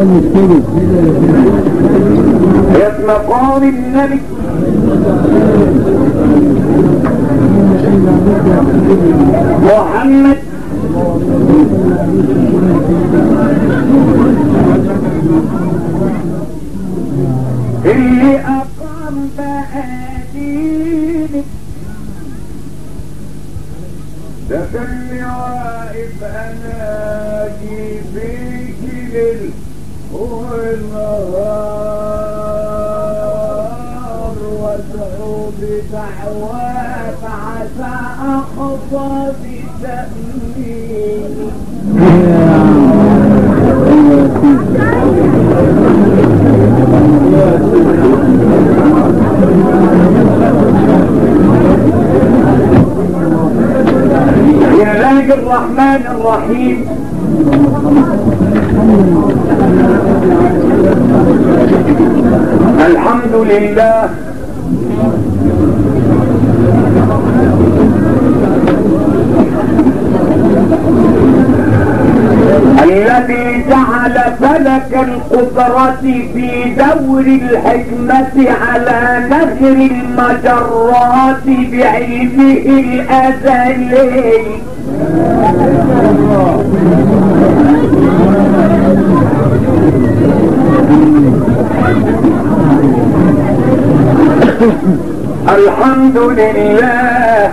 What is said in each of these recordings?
يا مقام النبي محمد اللي أقام بأدينك ده كان واقف أنا فيك ليل والنهار وادعو بدعوات عسى أخطى بتأمين بسم الله الرحمن الرحيم الحمد لله الذي جعل فلك القدرة في دور الحكمة على نهر المجرات بعلمه الأزلي الحمد لله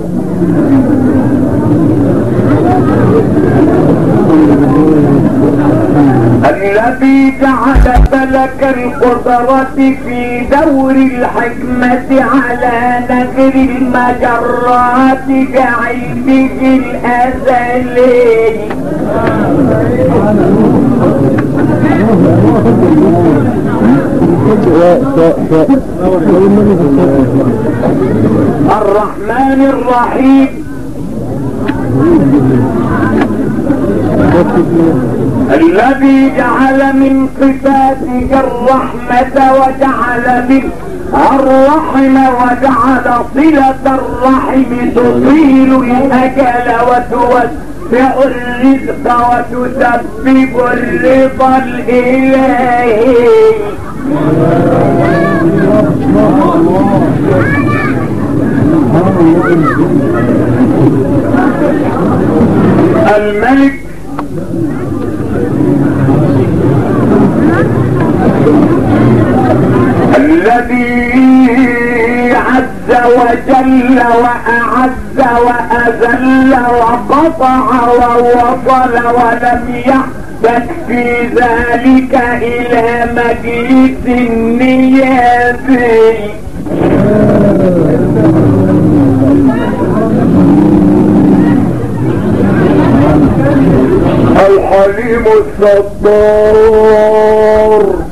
الذي جعل فلك القدرة في دور الحكمة على نهر المجرات بعلمه الأزلي الرحمن الرحيم الذي جعل من صفاتك الرحمة وجعل من الرحم وجعل صلة الرحم تطيل الأجل وتوسع الرزق وتسبب الرضا الإلهي الملك الذي عز وجل وأعز وأذل وقطع ووصل ولم يحتج في ذلك إلى مجلس النيابي الحليم الستار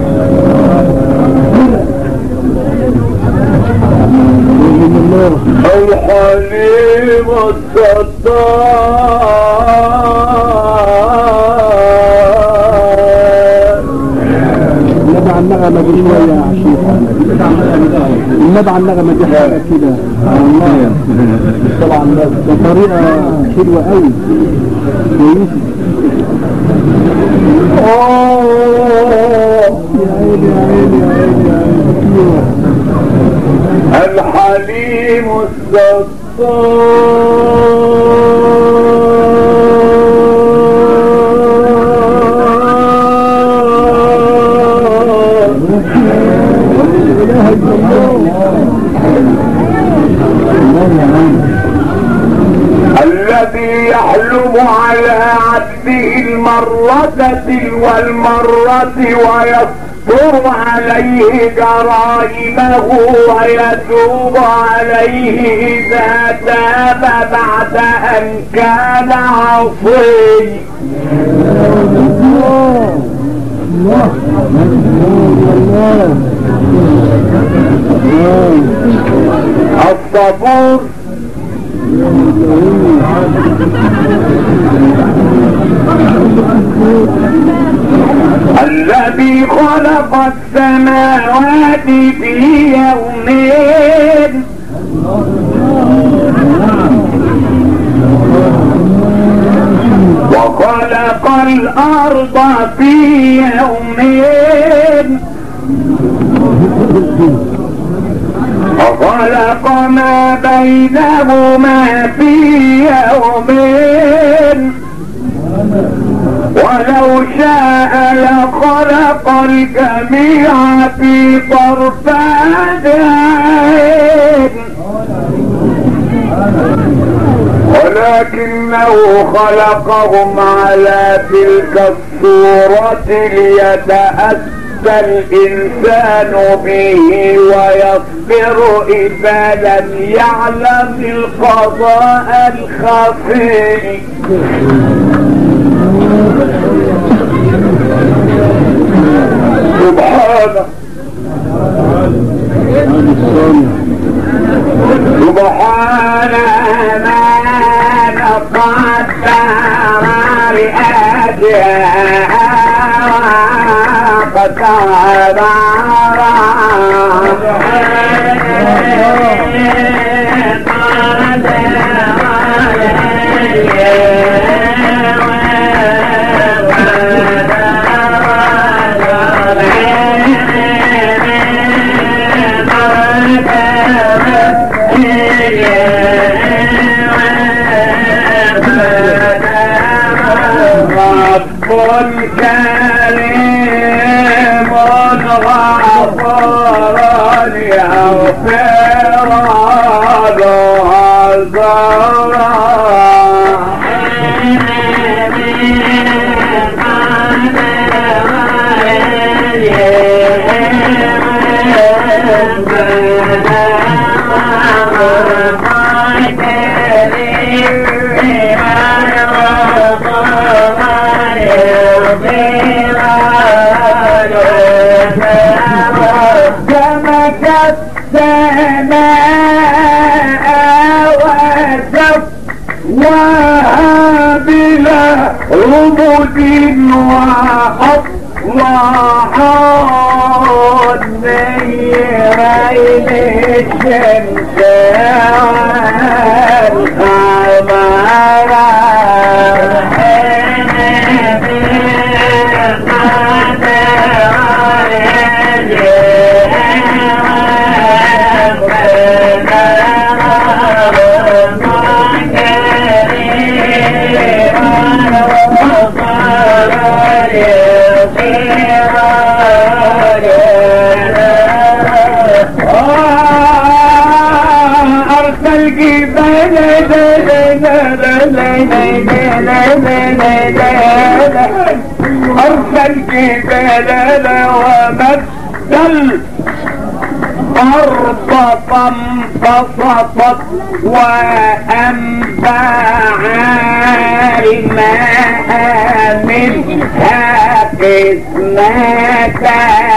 الحليم الستار النبع النغمة دي شوية يا عشيق النبع النغمة دي حاجة كده والله طبعا ده طريقة حلوة قوي كويسة آه، يا عيني يا عيني يا عيني يا عيني الحليم الستار لا اله الا الله الذي يحلم على عبده المرة والمرة ويصبر عليه جرائمه ويتوب عليه إذا تاب بعد أن كان عصي الله الله الله الصبور الذي خلق السماوات في يومين وخلق الأرض في يومين وخلق ما بينهما في يومين ولو شاء لخلق الجميع في طرفات عين ولكنه خلقهم على تلك الصورة ليتأسى الإنسان به ويصبر إذا لم يعلم القضاء الخفي سبحانه سبحان من قدر لأجلها وقدر رب كريم غفور يغفر سمك السماء وسف وبلا رمد وأطلع النيرين الشمس أرسل جبال أرسل جبال ومد الأرض فانبسطت وأنبع الماء منها قسمة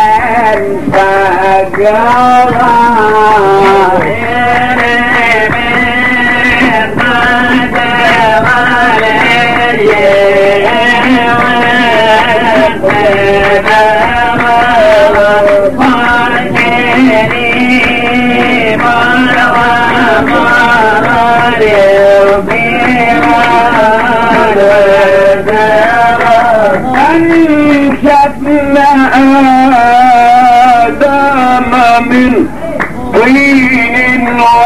أنشأنا آدم من طين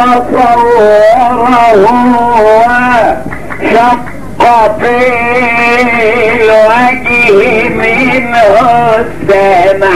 وصوره وشق في الوجه منه السمع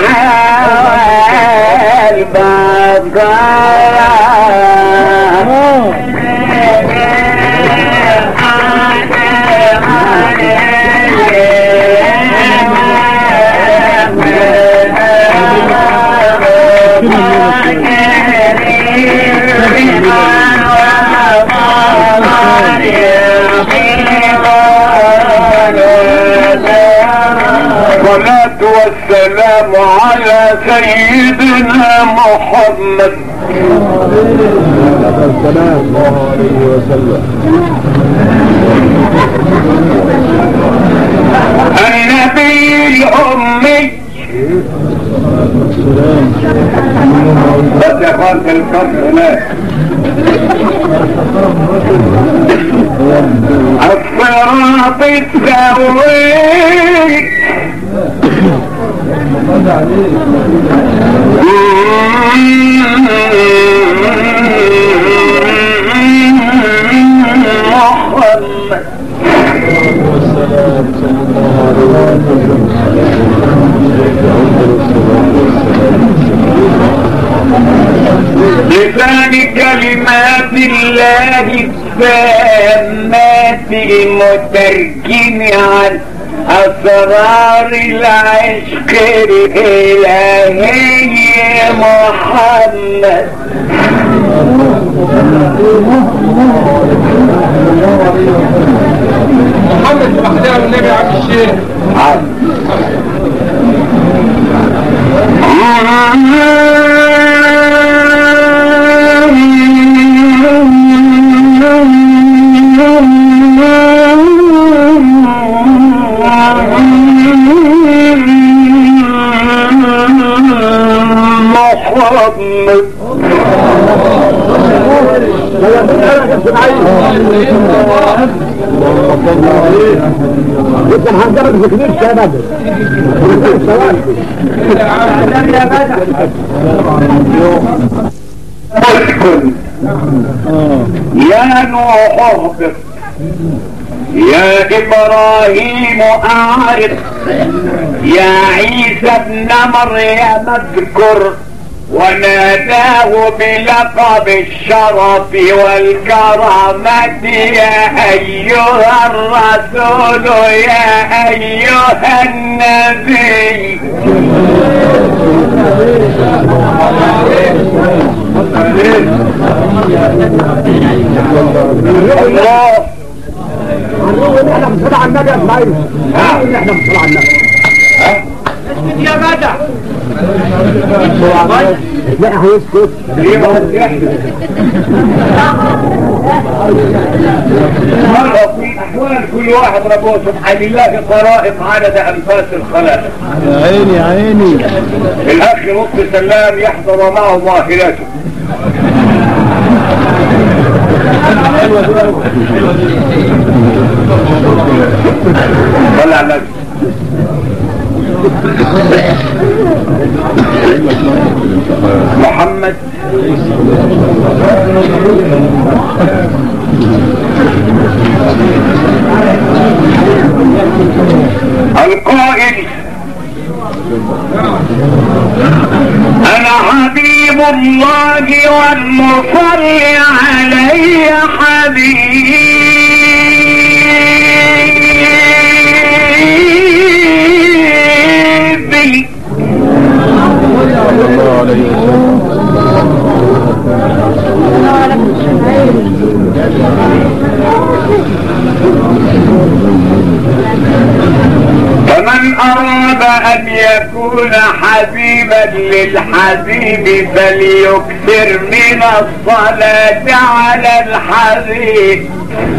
الصلاة والسلام على سيدنا محمد السلام عليه وسلم النبي الأمي بس يا اخوان في الكسر هناك الصراط السوي محمد لسان كلمات الله التامات المترجم عن أسرار العشق الإلهي محمد محمد بحدها والنبي عبد الشيخ محمد انت هنجرب في كبير شباب اسكن يا نوح اهبط يا ابراهيم اعرف يا عيسى ابن مريم اذكر وناداه بلقب الشرف والكرامة يا أيها الرسول يا أيها النبي الله هنقول احنا بنصلي على النبي يا اسماعيل هنقول احنا بنصلي على النبي يا جدع لا هيسكت ليه ما هو يحدث مرة في أحوال كل واحد ربه سبحان الله طرائق عدد أنفاس الخلائق يا عيني يا عيني الأخ لطفي سلام يحضر معه ظاهرته صلى على النبي محمد القائل انا حبيب الله والمصلي علي حبيبي فمن أراد أن يكون حبيبا للحبيب فليكثر من الصلاة على الحبيب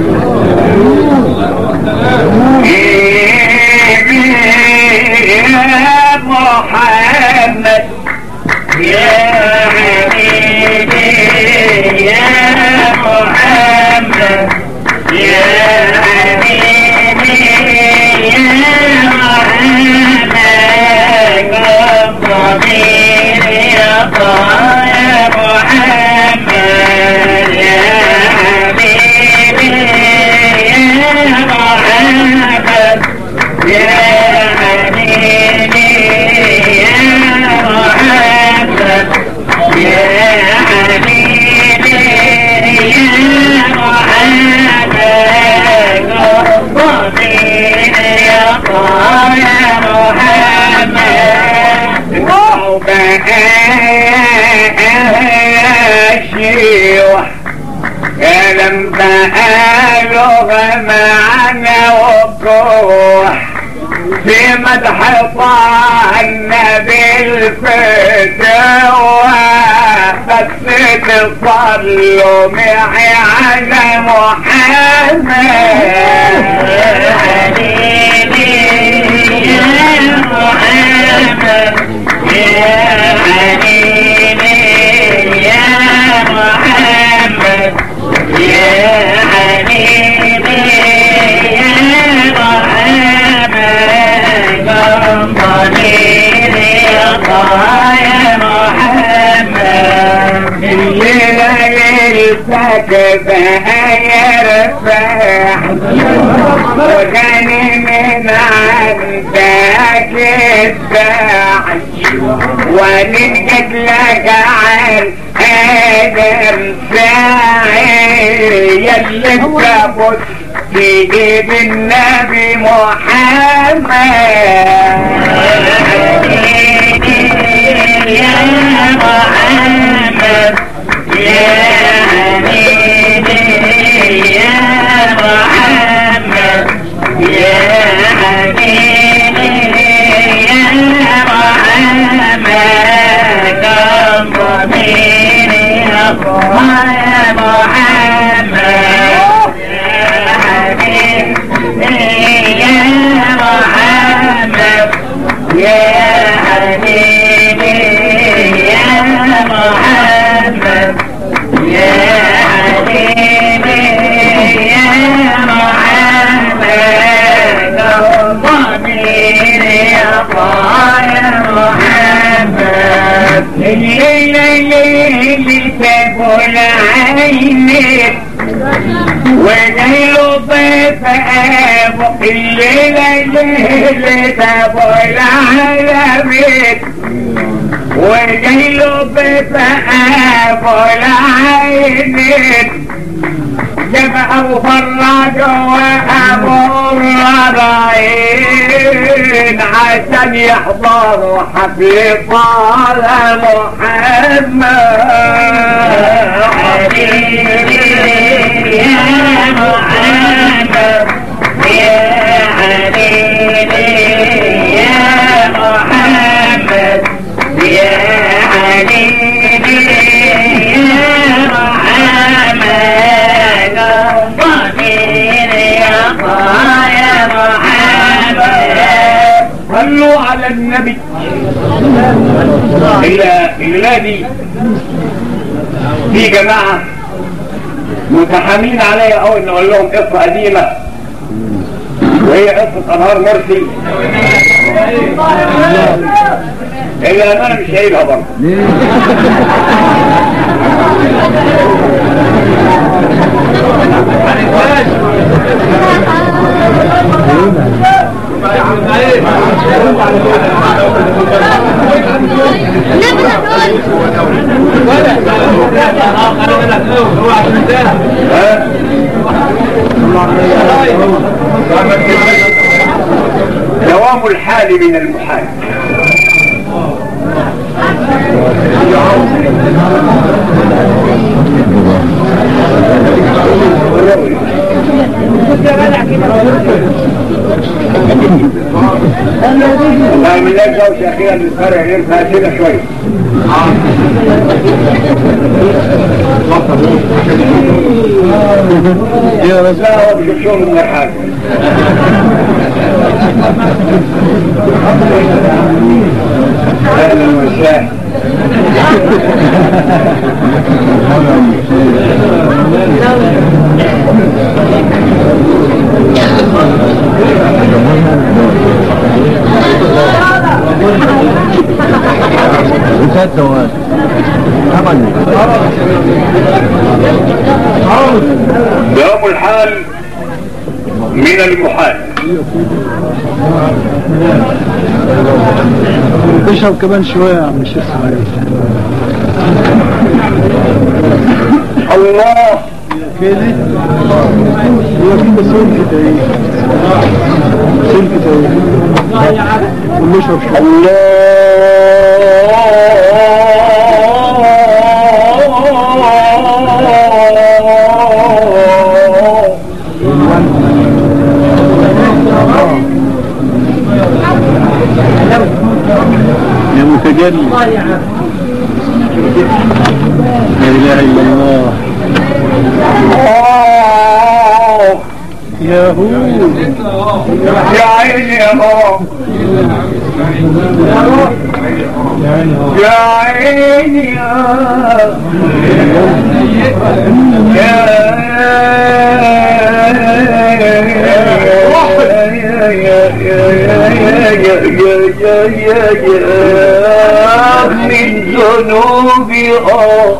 يا محمد يا حبيبي يا محمد يا حبيبي يا محمد الضمير يطلع يا محمد يا حبيبي يا محمد يا حبيبي يا محمد يا حبيبي يا محمد الضمير يطلع يا محمد شيوح كلام بقاله معنا وكوح في مدح طه النبي الفتوى بس تصلوا معي على محمد حبيبي يا محمد يا حبيبي يا محمد يا حبيبي يا نفسك بقى يرفع وغني من عندك الداعي وننجد لك عن ادم ساعر يلي تبص تجيب النبي محمد يا محمد يا حبيبي يا محمد يا حبيبي يا محمد كم ضميري يا محمد يا حبيبي يا محمد يا حبيبي يا محمد يا حبيبي يا محمد ضميري يا محمد الليلة الليلة تقول عينك وليل ضيف ابو الليلة الليلة تقول عينك وليل ضيف ابو العينك جمع وفرج وابو الربعين عشان يحضروا حفل طال محمد حبيبي يا محمد يا حبيبي يا محمد يا حبيبي يا محمد ضمير يا يا محمد صلوا على النبي إلا إلادي في جماعة متحاملين عليا أو إن أقول لهم قصة قديمة وهي قصة أنهار مرسي إلا أن أنا مش شايلها برضه ها؟ دوام الحال من المحال والله من لك جوش اخيرا للفرع غير فاسدة شوية يا رسول لا هو بيشوف شغل من الحاجة اهلا وسهلا وساد دواد طبعا دوام الحال من المحال اشرب كمان شوية يا عم الشيخ اسماعيل الله كده هو كده سلكة ايه سلكة ايه ونشرب شوية الله يا متجلي لا اله الا الله آه، يا هو يا عيني يا بابا يا عيني يا يا يا يا يا يا من ذنوبي اه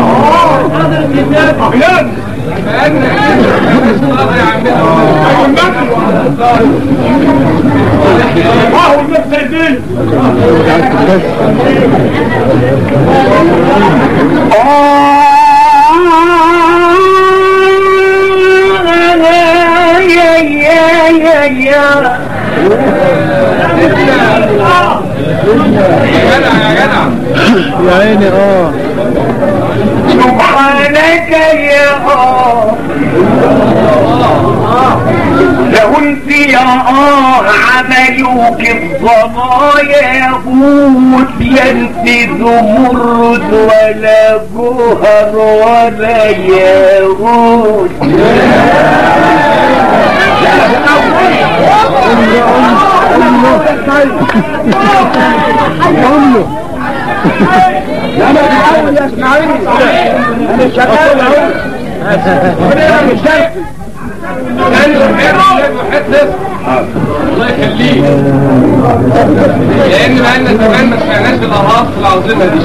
يا يا يا يا يا عيني اه سبحانك يا آه له انت يا آه عملوك الضنايا يغوت لا انت زمرد ولا جوهر ولا ياغوت قول له انا بحاول يا اسماعيل انا شغال اهو انا مش شايف الله يخليك لان بقالنا زمان ما سمعناش الاراء العظيمه دي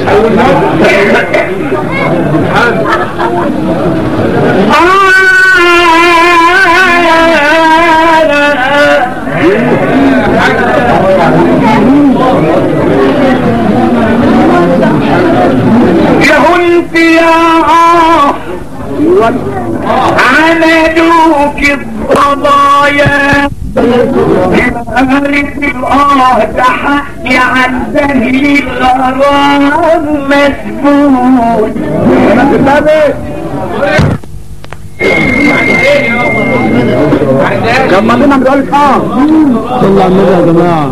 يهنت يا آه عملوك الضضايا أهلك الآه تحكي عن دهي الغرام مسبوط لما لنا بيقول لك اه صلى على النبي يا جماعه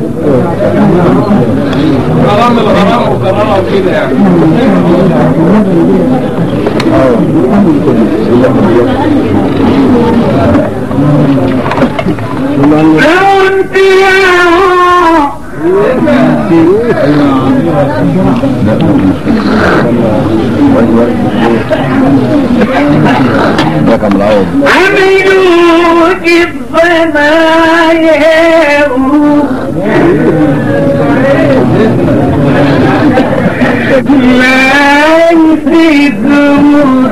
غرام الغرام وكرامه وكده يعني لو انت يا آه عملوك الضنايا لا يفيدون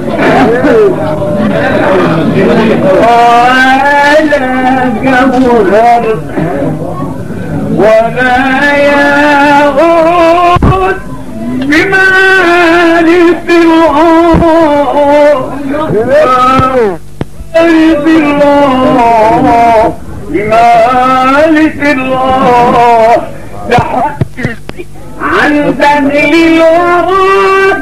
ولا جوهر ولا يغوث بمال في الأرض الله بمالك الله تحقق عن ذنب الوراد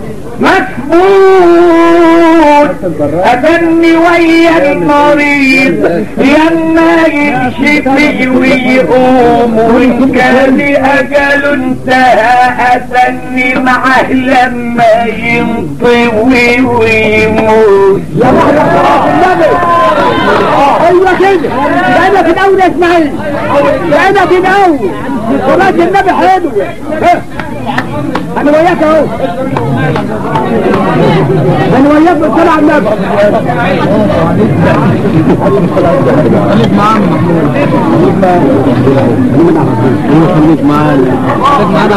مثبوت أتني ويا المريض لما يشفي ويقوم وإن كان أجل انتهى أتني معه لما ينطوي ويموت ايوه كده انا في الاول يا اسماعيل انا في الاول صلاة النبي حلوة ها. انا وياك اهو انا وياك بالصلاة على النبي خليك معانا خليك معانا خليك معانا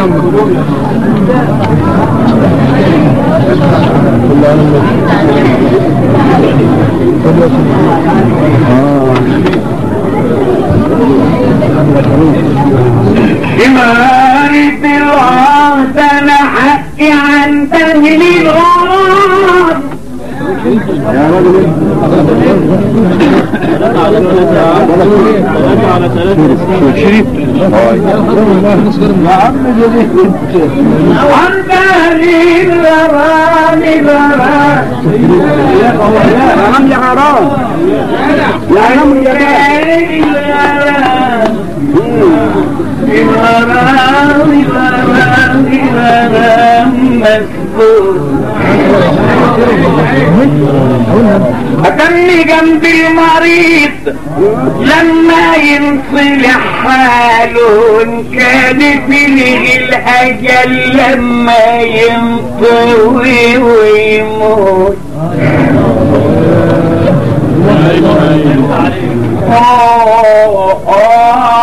إمارة العهد أنا حقي عن أهل الغرام يا راجل شريف يا عم عن أهل الغرام غرام يا عم يا حرام يا عم يا الغرام غرام غرام مسكون أتني جنب المريض لما ينصلح حاله إن كان فيه الأجل لما ينطوي ويموت آه آه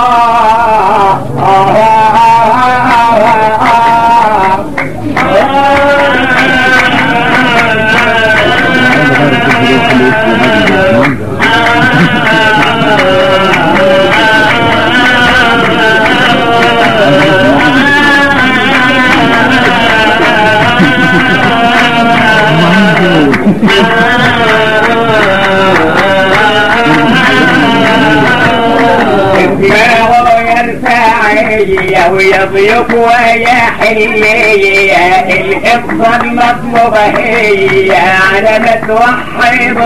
ويا ضيوف ويا حلية القصة المطلوبة هي على ما توحد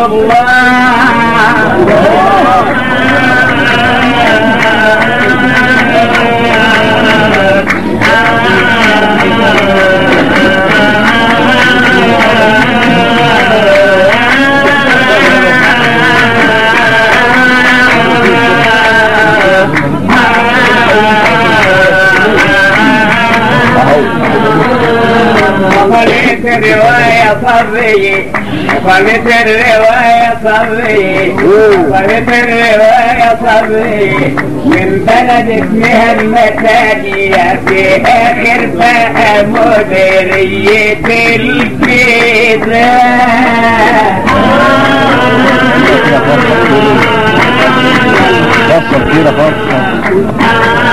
قالت الرواية صبي قالت الرواية صبي قالت الرواية صبي من بلد اسمها المساجية في آخر بقى مديرية الكيزة فصل كده فصل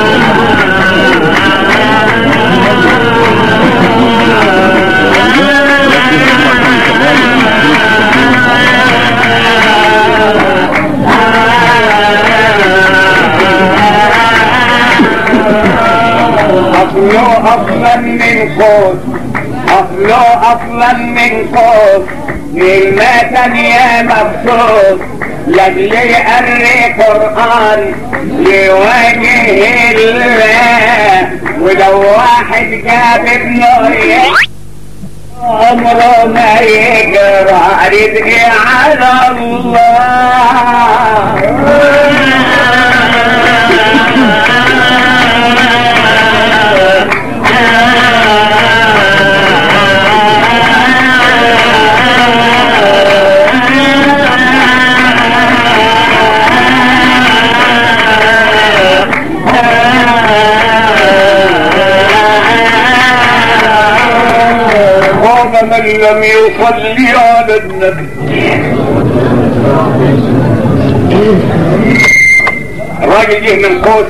أصله أصلا من قوس أصله أصلا من قوس للمتن يا مبسوط لجل يقري قرآن لوجه الله ولو واحد جاب ابنه عمره ما يجرى رزقي على خاب من لم يصلي على النبي الراجل جه من قوس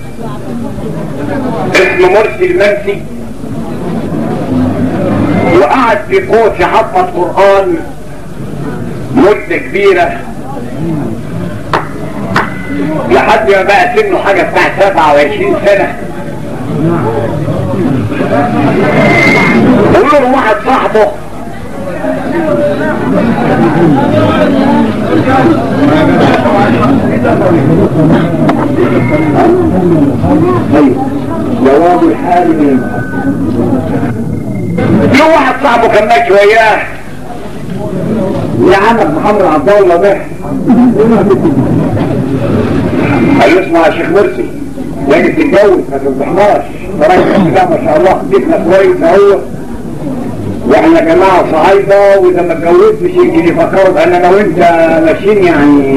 اسمه مرسي المنسي وقعد في قوس يحفظ قرآن مدة كبيرة لحد ما بقى سنه حاجة بتاع 27 سنة قولوا له واحد صاحبه جواب الحال من له واحد صاحبه كان ماشي وياه يا عمك محمد عبد الله ده قال له اسمع يا شيخ مرسي لازم تتجوز ما تنصحناش راجل كده ما شاء الله جبنا كويس اهو واحنا جماعه صعايده واذا ما اتجوزتش يجي يفكروا بان انا وانت ماشيين يعني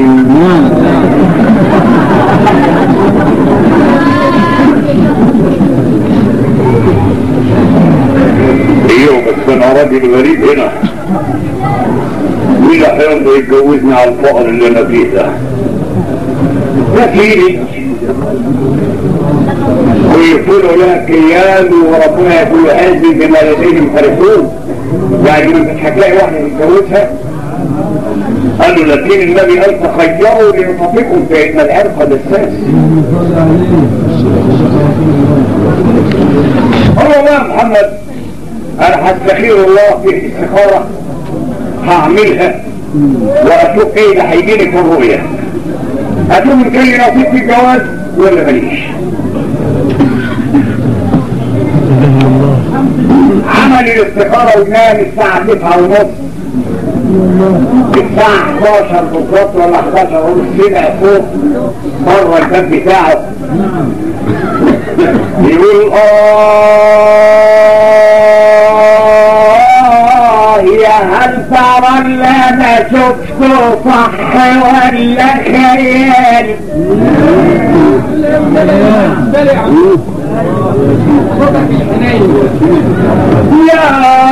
ايوه بس انا راجل غريب هنا مين اللي هيرضى يتجوزني على الفقر اللي انا فيه ده؟ يكفيني ويقولوا لها كيان وربنا يقول حزب بما لديهم فرحون يعني مش هتلاقي واحدة يتجوزها قال له لكن النبي قال تخيروا ليطفقوا فإن العرق دساس قال له يا محمد انا هستخير الله في استخارة هعملها واشوف ايه اللي هيجيلي في الرؤية اشوف ان كان لي نصيب في الجواز ولا ماليش عمل الاستخارة ونام الساعة تسعة ونص الساعة 11 بالظبط ولا 11 ونص سمع فوق بره الباب بتاعه يقول آه يا هل ترى اللي انا شفته صح ولا خيال يا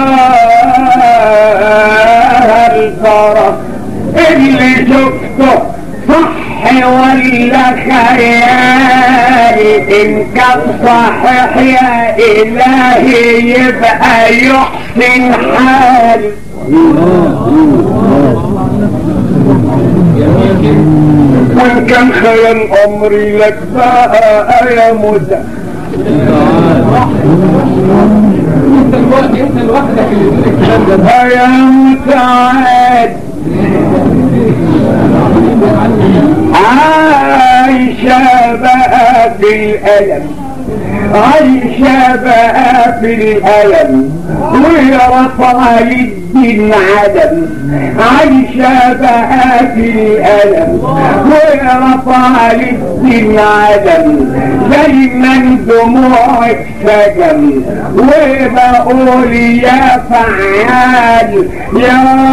هل ترى اللي شفته صح ولا خيال ان كان صحيح يا الهي يبقى يحسن حالي وان كان خيال امري لك بقى يا مدى انت الوقت انت لوحدك اللي تقول الكلام ده يا متعد عايشة بقى في الألم عايشة بقى في الألم ورفع الدين عدم عايشة بقى في الألم ورفع الدين عدم دايما دموعك سجم وبقول يا فعال يا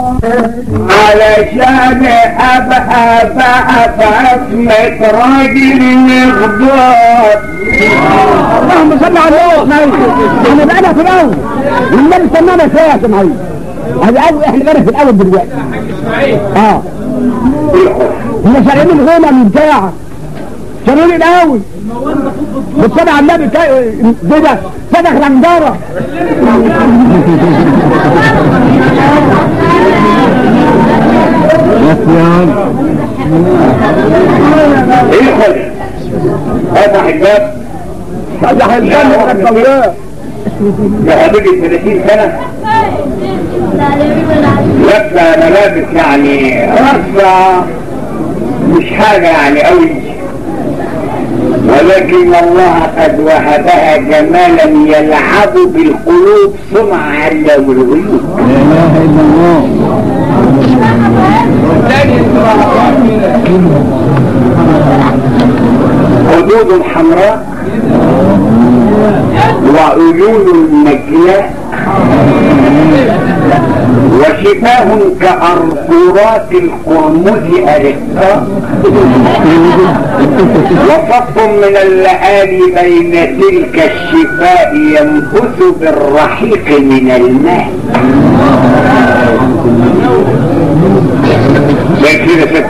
علشان ابقى بقى في عصمة راجل مخضوط اللهم صل على النبي احنا بقينا في الاول والنبي سمانا شويه يا سمعين هذا اول احنا بقينا في الاول دلوقتي اسماعيل اه هم شارعين الغنى من ساعه شارعين الاول بالصلاة على النبي كا- كده صدق الانجارة ادخل فتح الباب فتح الجنة الطويلة لحدود 30 سنة لابسة ملابس يعني رصة مش حاجة يعني قوي ولكن الله قد وهبها جمالا يلعب بالقلوب صنع علام الغيوب لا اله الا الله تاني انت كده خدود حمراء وعيون نجلاء وشفاه كأرقورات القرمز أرقاء وصف من اللآلي بين تلك الشفاء ينبث بالرحيق من الماء زي كده ست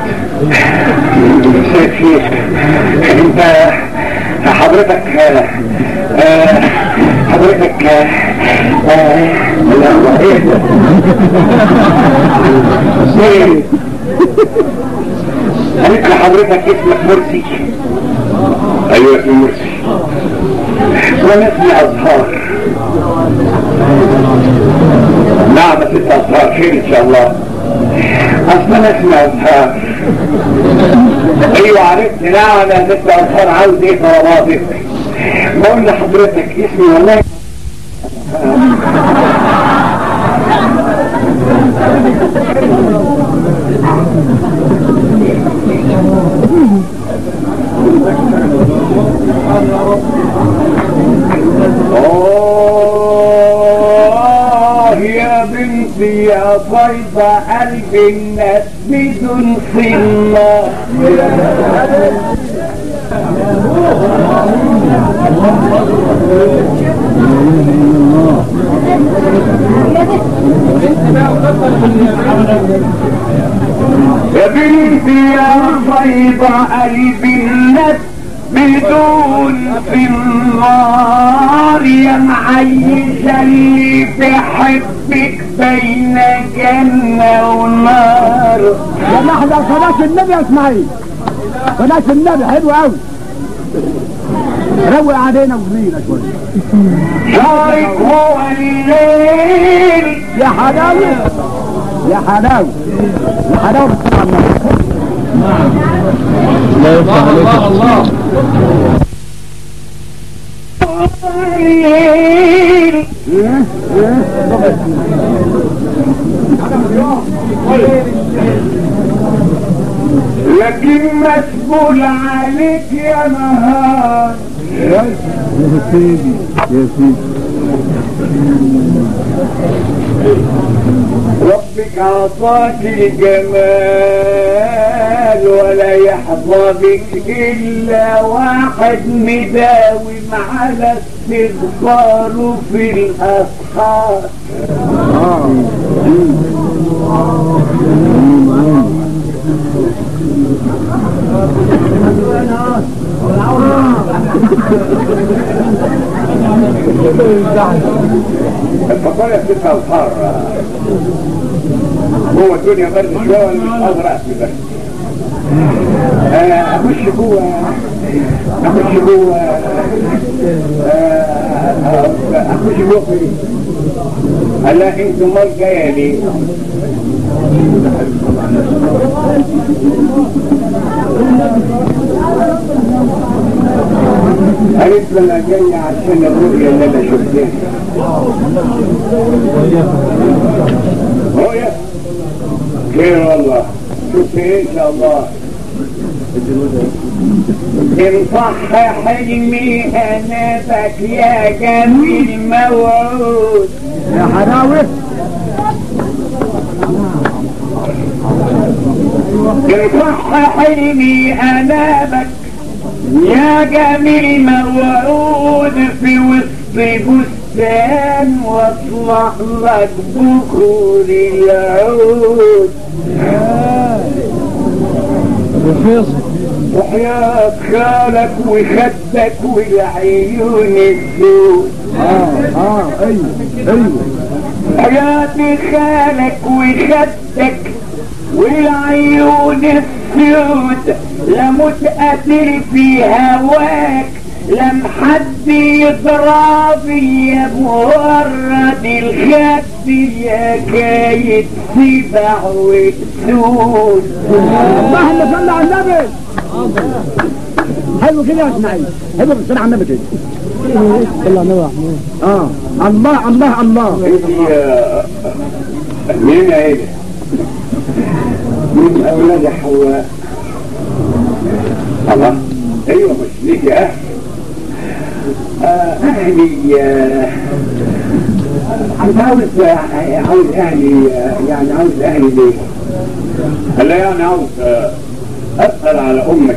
سيد انت حضرتك آه، آه، حضرتك آه، آه، لا وإيه؟ إيه؟ قالت لي حضرتك اسمك مرسي ايوه اسمي مرسي وانا اسمي ازهار نعم ست ازهار خير ان شاء الله اصلا انا اسمي ازهار ايوه عرفت نعم يا ست ازهار عاوز ايه طلباتك بقول لحضرتك اسمي والله آه يا بنتي يا طيبة قلب الناس بدون صلة يا بنتي يا طيبة قلب الناس بدون في النار يا معيشة اللي تحبك بين جنة ونار يا لحظة صلاة النبي يا اسماعيل صلاة النبي حلو قوي روق علينا وزميلة شوية شارك هو الليل يا حلاوة يا حلاوة يا حلاوة بسرعة النبي الله الله الله الليل لكن مسؤول عليك يا نهار يا سيدي يا سيدي ربك عطاك الجمال ولا يحظى بك إلا واحد مداوم على استغفاره في الأسحار الفطار يا ست أسحار هو الدنيا برد شوية ولا مش قادر أقفل برد آه، أخش جوه أخش جوه اخش بوقي قال لا انت مال جايه ليه قالت له انا جاي عشان الرؤيا اللي انا شفتها رؤيا خير والله شوف ايه ان شاء الله ان صح حلمي انا بك يا جميل موعود يا حلاوة ان صح حلمي انا بك يا جميل موعود في وسط بستان واطلع لك بخور العود رخيصة وحياة خالك وخدك والعيون السود اه اه ايوه ايوه حياة خالك وخدك والعيون السود لمت قاتل في هواك لم حد يضرب يا مورد الخد يا كايد سبع وتسود اللهم صل على النبي حلو كده يا اسماعيل حلو بالصلاة على النبي كده صلى على النبي اه الله الله الله انت آه، مين عيلة من اولاد حواء الله ايوه مش ليك يا اهل آه، اهلي آه، عاوز عاوز اهلي آه، يعني عاوز اهلي ليه هلا يعني عاوز آه، اسال على امك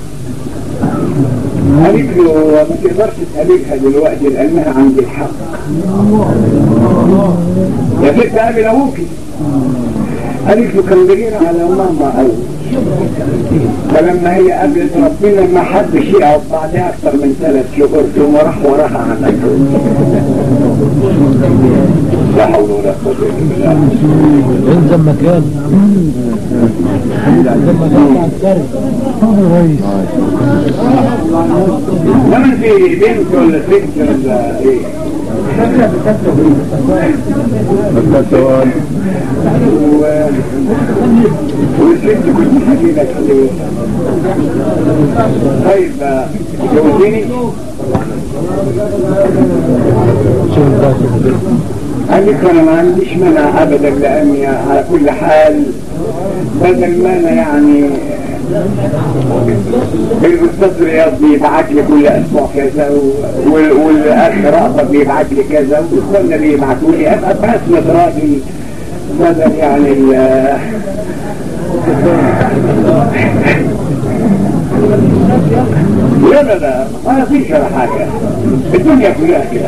قالت له ما تقدرش تقابلها دلوقتي لانها عند الحق يا ست قابل ابوكي قالت له كان بيغير على ماما قوي فلما هي قابلت ربنا ما حدش يقعد بعدها اكثر من ثلاث شهور ثم راح وراها عمل لا حول ولا قوه الا بالله انزل مكان انزل مكان عسكري لما انت بنت ولا ست ولا ايه و- والست كنت حكيلك ليه طيب آه، جوزيني قال لك انا ما عنديش مانع ابدا لاني على كل حال بدل ما انا يعني الاستاذ رياض بيبعت لي كل اسبوع كذا و- وال- والاخ رأفت بيبعت لي كذا واخواننا بيبعتوا لي ابقى باسمة راجل بدل يعني ال- لا لا لا ما فيش ولا حاجة الدنيا كلها كده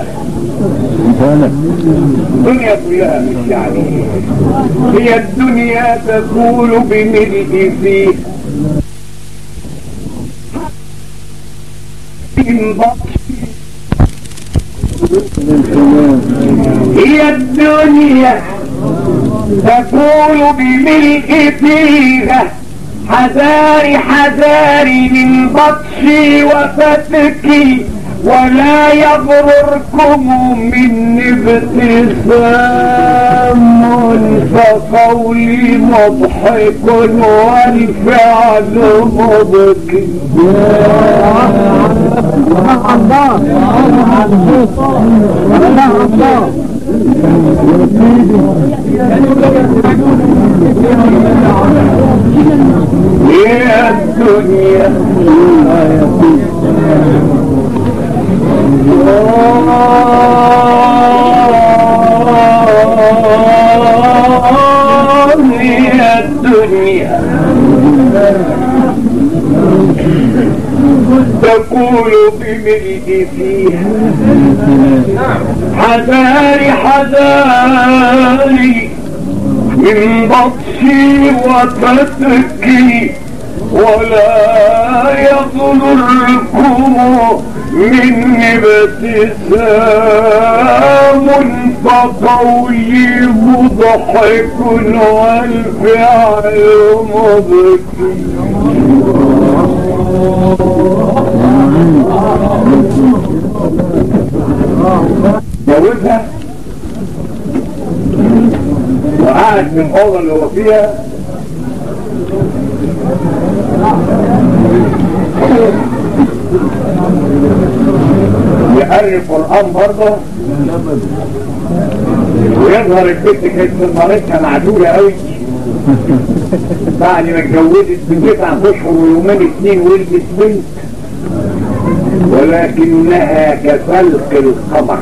الدنيا كلها مش يعني هي الدنيا تقول بملء فيه من بطش هي الدنيا تقول بملء فيها حذاري حذاري من بطشي وفتكي ولا يغرركم من ابتسام فقولي مضحك والفعل مبكي الله الله الله يا الدنيا يا الدنيا تقول بملء فيها حذاري حذاري من بطشي وفتكي ولا يضركم من ابتسام فقولي مضحك والفعل مبكي جوزها وقعد في الأوضة اللي هو فيها يقري القرآن برضه ويظهر البنت كانت مرتها معدولة قوي بعد ما اتجوزت بتسع اشهر ويومين اتنين ولدت بنت ولكنها كفلق القمر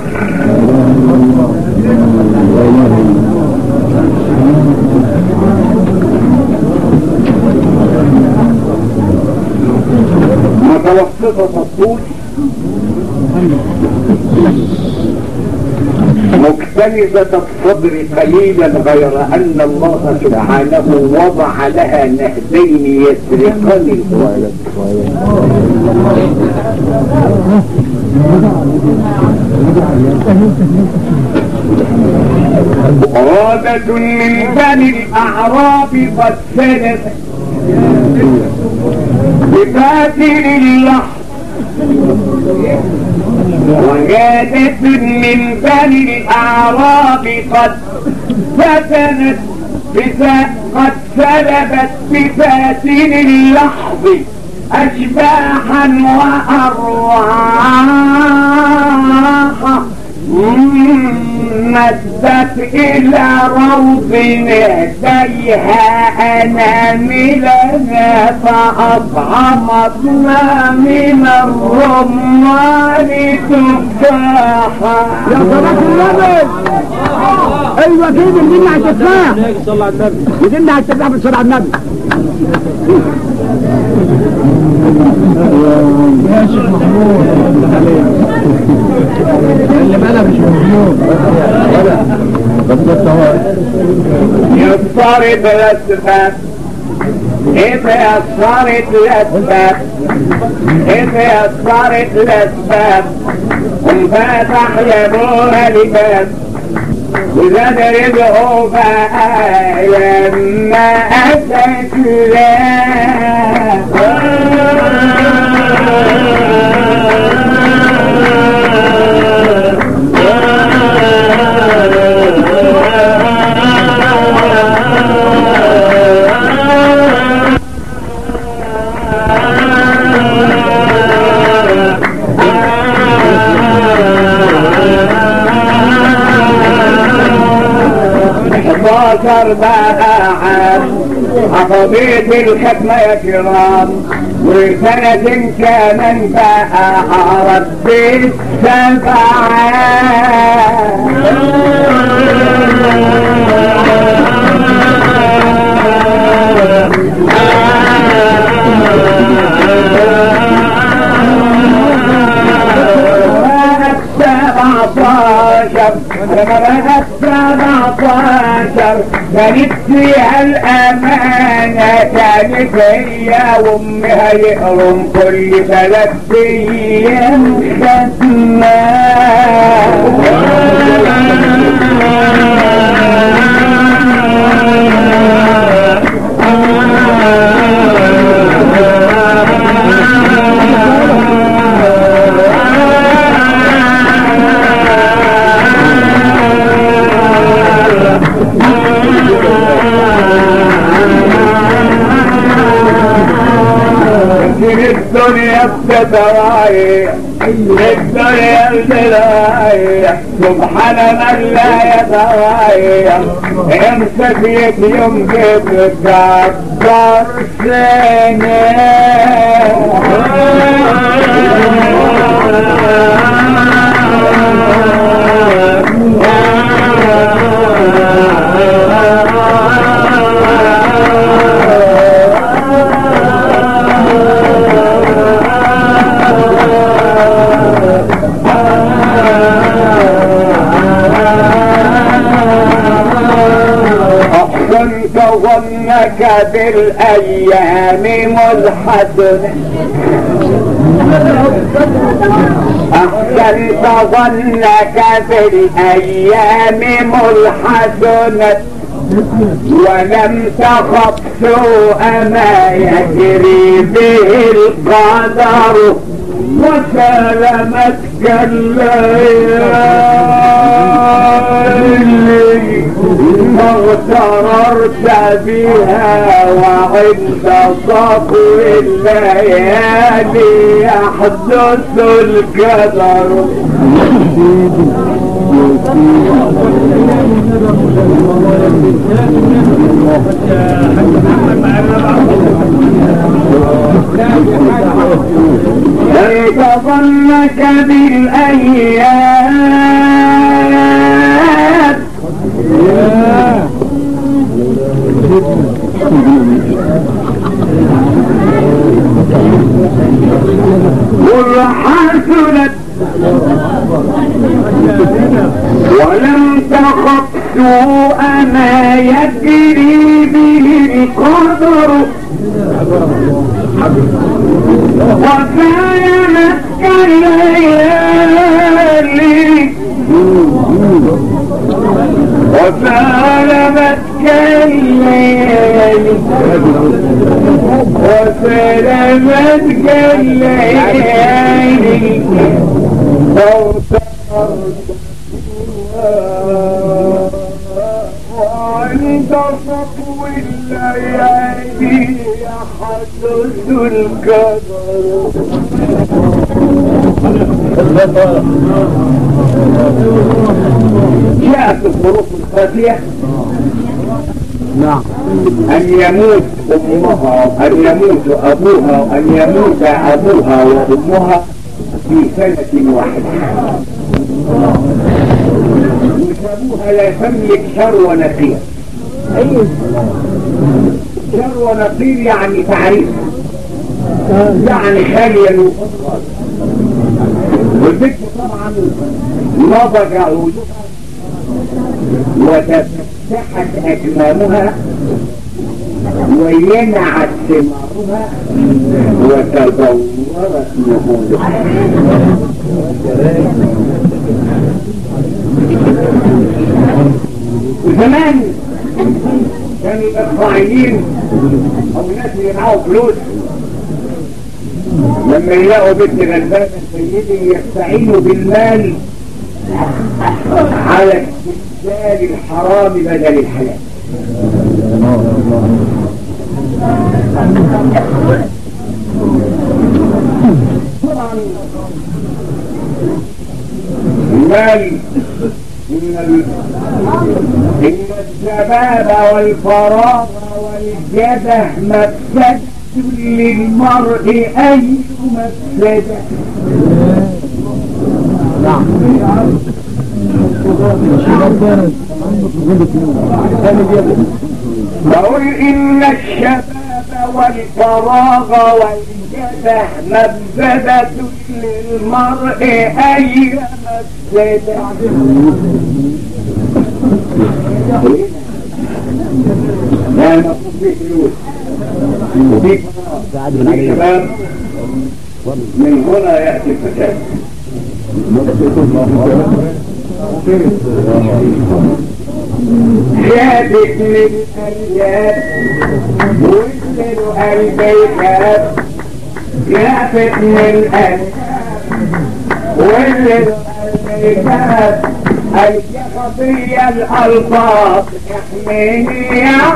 متوسطة الطول مكتنزة الصدر قليلا غير أن الله سبحانه وضع لها نهدين يسرقان الولد غابة من بني الأعراب قد سنت بقاتل اللحظ وجادت من بني الأعراب قد فتنت قد سلبت بفاتن اللحظ أشباحا وأرواحا مدت إلى روض نهديها أناملنا فأطعمتنا من الرمان تفاحا يا صلاة النبي ايوه كده ندلنا على التفاح صلى على النبي ندلنا على التفاح بالصلاة على النبي يا شيخ محمود اللي بالها مش محمود يضطرب الأسباب إذا يضطرب الأسباب إذا يضطرب الأسباب قم فاتح لابوها لباب وزاد رزقه بقى لما أتت حداشر بقى عام حفظيت الحكمة يا كرام وسنة كمان بقى عرب سبعتاشر لما بقت سبعتاشر كانت فيها الأمانة كانت هي وأمها يقرم كل ثلاث أيام الدنيا بتترايح الدنيا بتترايح سبحان من لا يترايح امسك يوم بتكبر أحسنت ظنك بالأيام ملحد أحسنت ظنك بالأيام ملحد ولم تخف سوء ما يجري به القدر وسلمتك الليالي ما اغتررت بها وعند صفو الليالي يحدث القدر ليت ظنك بالأيام قل حسنت ولم تخف سوء ما يجري به القدر وكانت كالليالي وسالمت كالليالي وسلمت كالليالي وعند صفو الليالي يحدث القدر جاءت الظروف الخافية نعم أن يموت أمها أن يموت أبوها أن يموت أبوها وأمها في سنة واحدة وأبوها لا تملك شر ونقير شر ونقير يعني تعريف يعني خالية الوفاة والبنت طبعا نضج عودها وتفتحت أكمامها وينعت ثمارها وتدورت نهولها وزمان كانوا الإسرائيليين أو الناس اللي معاهم فلوس لما يلاقوا بنت غلبانة سيدي يستعينوا بالمال على استبدال الحرام بدل الحلال طبعا المال إن ال- إن الشباب والفراغ والجده مفسدة للمرء أي مفسدة بقول إن الشباب والفراغ والجده مفسدة للمرء أي مفسدة لا مفروض فيه فلوس وفيه فراغ وفيه شباب من هنا يأتي الفساد شابك من الأيام ويسل البيتات شابك من الأيام ويسل البيتات أي خطية الألفاظ يحميني يا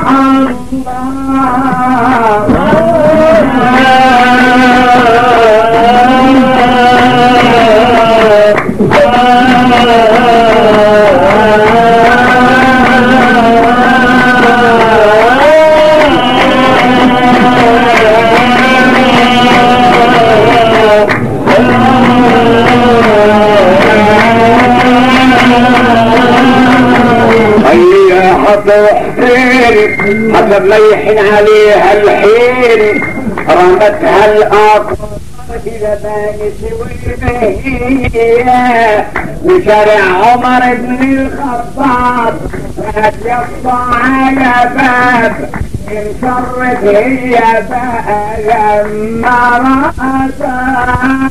هيا هتروح فين حسب ما يحن عليها الحين رمتها الأقوى إلى بانس والبهية وشارع عمر بن الخطاب كانت يقطع على باب انشرت هي بقى لما رأتها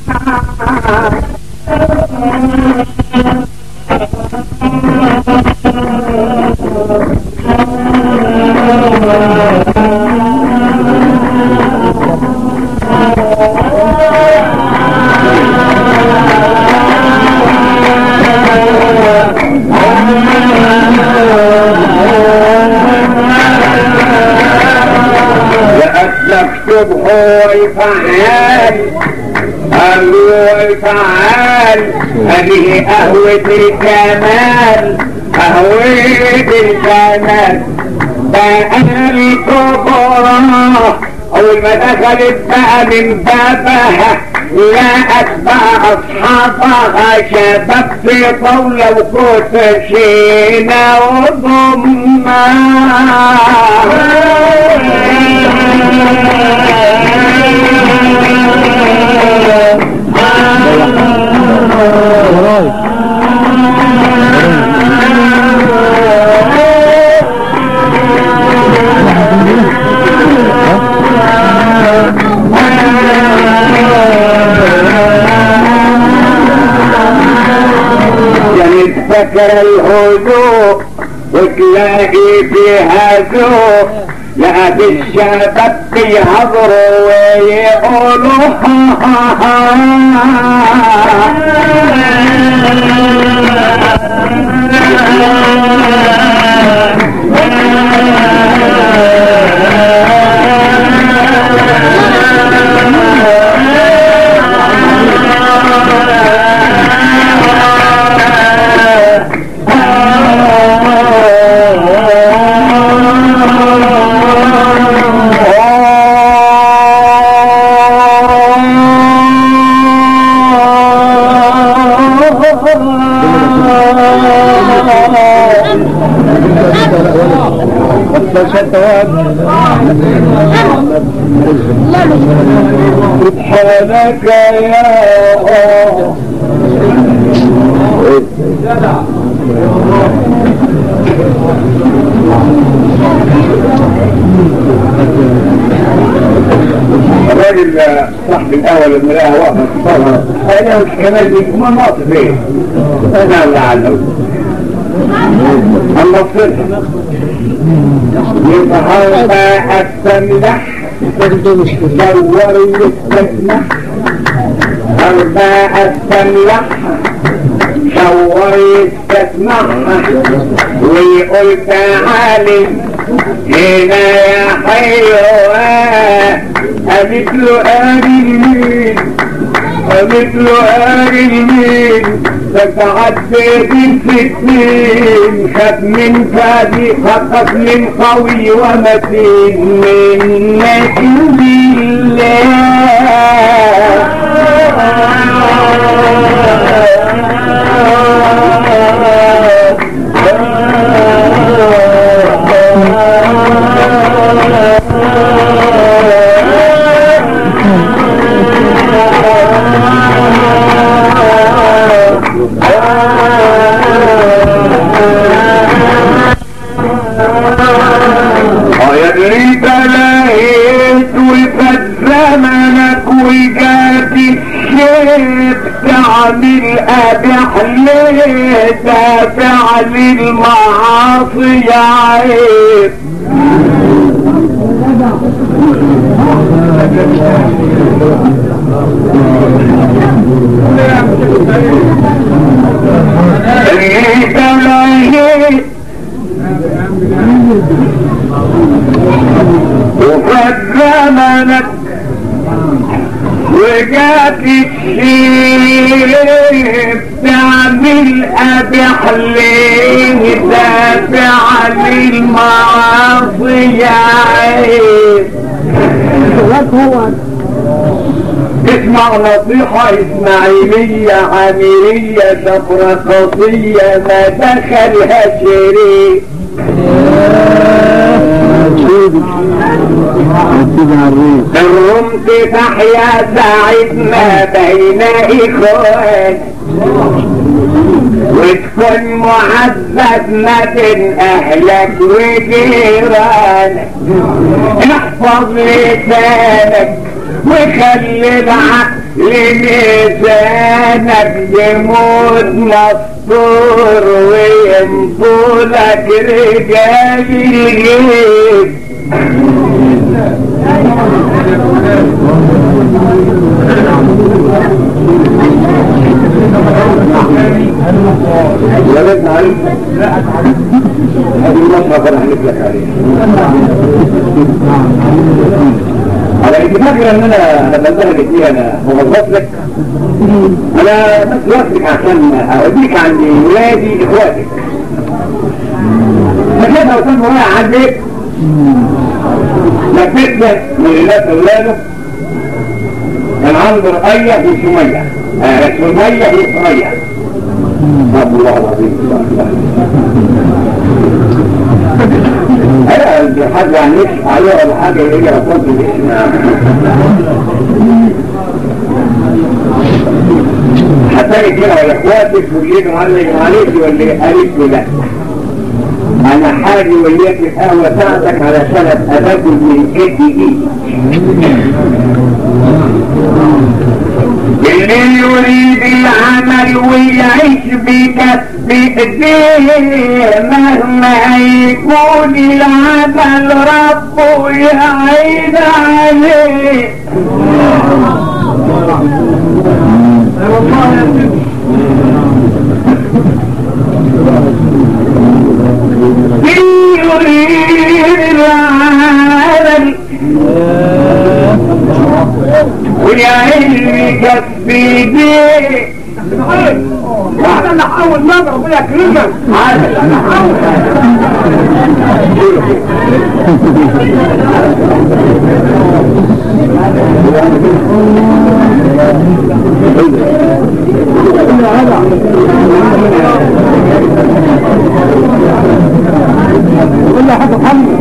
هو الفعال هو الفعال هذه قهوة الكمال قهوة الكمال بقى الكبرى أول ما دخلت بقى من بابها لقت بقى أصحابها شباب في طاولة وكوتشينة وضمها يعني تفكر الهدوء وتلاقي فيها ذوق لا الشباب بيهضروا ويقولوا ها ها سبحانك يا الله الراجل صاحب القهوه لما لقاها واقفه في الصاله قال لها مش كمان دي ما ناقص فين؟ انا اللي علمه الله صرها يظهر ما السملح دور يستسمح أرباع السملح شور يستسمح ويقول تعالي هنا يا حيوان قالت له آدي مين قالت له آدي مين فتعديت الستين خد من فادي خطف من قوي ومتين من نجم يدري تلاهيت وفات زمنك وجات الشيب تعمل ابيح ليه فعل المعاصي عيب اللي تلاهيت وفات زمنك وجات الشيب تعمل ابيح ليه دافع للمعاصي عيب اسمع نصيحة اسماعيلية عامرية شفرقصية ما دخلها شريك الرمت تحيا سعيد ما بين اخوان وتكون معزز ما بين اهلك وجيرانك احفظ لسانك وخلي العقل ميزانك يموت مستور وينطولك رجال الغيب ولدنا عليك هذه المصرف انا احلف لك عليها على انت فاكر ان انا انا بلغت دي انا موظف لك انا بس واخدك عشان اوديك عند ولادي اخواتك فكده وكان رايح على البيت لفيت لك من الناس اولاده كان عنده رقية في سمية آه سمية في سمية رب الله العظيم انا حد عن نفسي عليه ولا حاجة يجي رفض الاسم حتى كده ولا اخواتك واللي معلم عليك واللي قالت له لا انا حاجي وياك القهوة بتاعتك علشان ابقى باكل من ايدي اللي يريد العمل ويعيش بكسب ايديه مهما يكون العمل ربه يعين عليه اللي يريد العمل ويعين بكسب ايديه انا اللي حاول نظر ربنا يكرمك انا حاول قول له حاجة محمد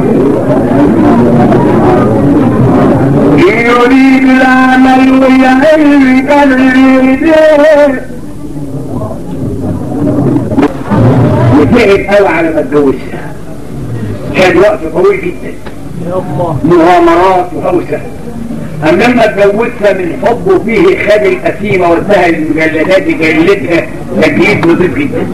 يريد العمل ويعين بكسب ايديه وتعب قوي على ما اتجوزها كان وقت طويل جدا مغامرات وهوسة أما لما اتجوزها من حبه فيه خد القسيمة وانتهى المجلدات جلدها تجليد نظيف جدا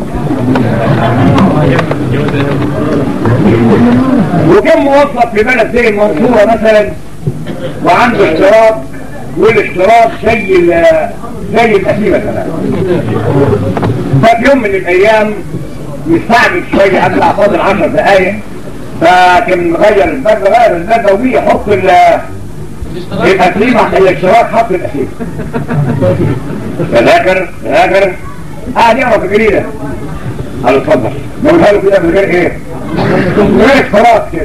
وكان موظف في بلد زي المنصورة مثلا وعنده اشتراك والاشتراك زي ال- زي القسيمة كمان ففي يوم من الأيام مستعجل شوية قبل فاضل 10 دقايق فكان مغير البدلة غير البدلة وجي يحط ال القسيمة الاشتراك حط القسيمة تذاكر تذاكر قاعد يقرا في الجريدة قال له اتفضل نقولها له كده من غير ايه؟ من غير اشتراك كده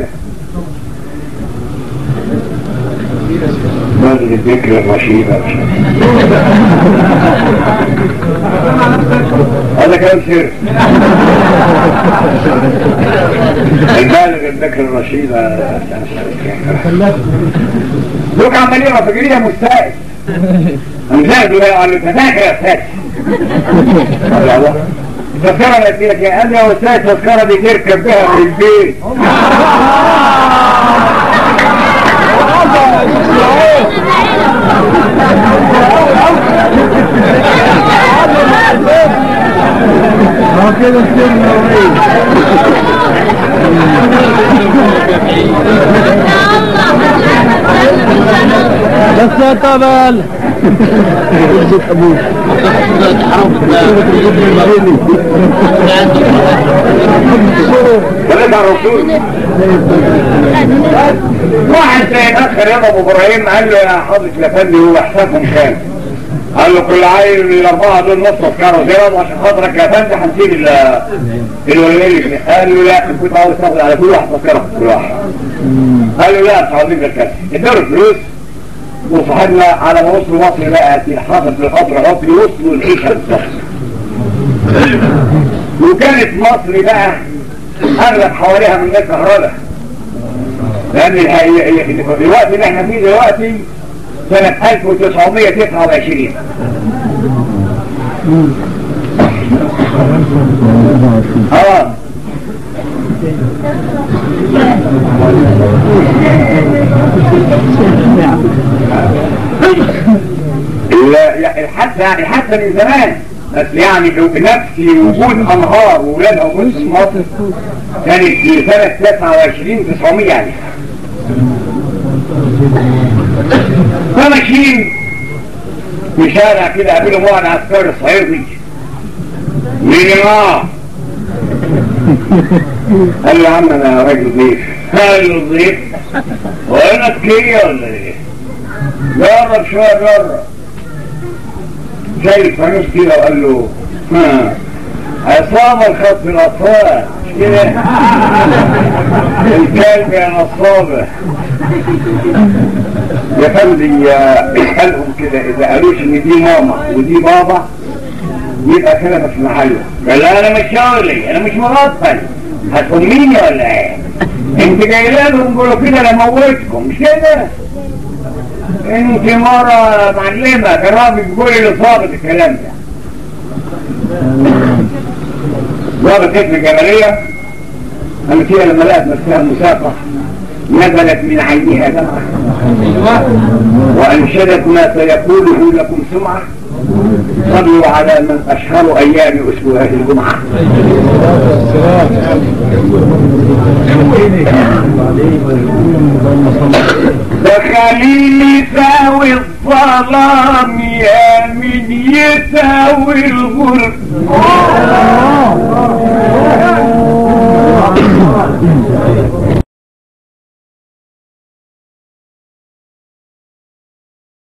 بدل الذكر الرشيدة هذا كلام سر البالغ الذكر الرشيدة دوك عمال يقرا في جريدة مستائد مزاد قال له تذاكر يا استاذ قال له الله التذكرة اللي فيها كده قال لي يا استاذ التذكرة دي تركب بها في البيت هو كده السر بس يا طبل جيت ابوك ولد على الرسول واحد زي الاخ رياض ابو ابراهيم قال له يا حضرة الافندي هو حسابهم كام؟ قال له كل عيل من الاربعه دول نص تذكره زي عشان خاطرك يا فندي هنسيب ال- الولدين قال له لا كنت عاوز تاخد على كل واحد تذكره كل واحد قال له لا مش عاوزين بالكاس اداله فلوس وصاحبنا على ما وصلوا مصر بقى حصل في القطر عطري وصلوا العيشه بالظبط وكانت مصر بقى اغلب حواليها من ناس كهرباء لان الهي- هي- الوقت اللي احنا فيه دلوقتي سنة 1929 اه لا يعني حتى يعني حتى من زمان بس يعني لو بنفس وجود انهار وولادها وجود في مصر كانت في سنة 29 900 يعني فماشيين في شارع كده قابلهم واحد عسكري صعيدي مين اه قال له يا عم انا راجل ضيف قال له ضيف وانا تكيه ولا ايه جرب شوية جرب شايف فانوس كده وقال له ها عصابة الخط الأطفال مش كده الكلب يا نصابة يا فندي اسألهم كده إذا قالوش إن دي ماما ودي بابا يبقى كده مش محله قال لا أنا مش شغلي أنا مش مغفل هتأميني ولا إيه؟ أنت جاي لهم بيقولوا كده أنا موتكم مش كده؟ انت مرة معلمة كان راجل بيقول لي ظابط الكلام ده ظابط ابن الجبلية قامت هي لما لقت نفسها مساقة نزلت من عينها دمعة وأنشدت ما سيقوله لكم سمعة صلوا على من أشهر أيام أسبوع هذه الجمعة دخلي يساوي الظلام يا من يساوي الغرب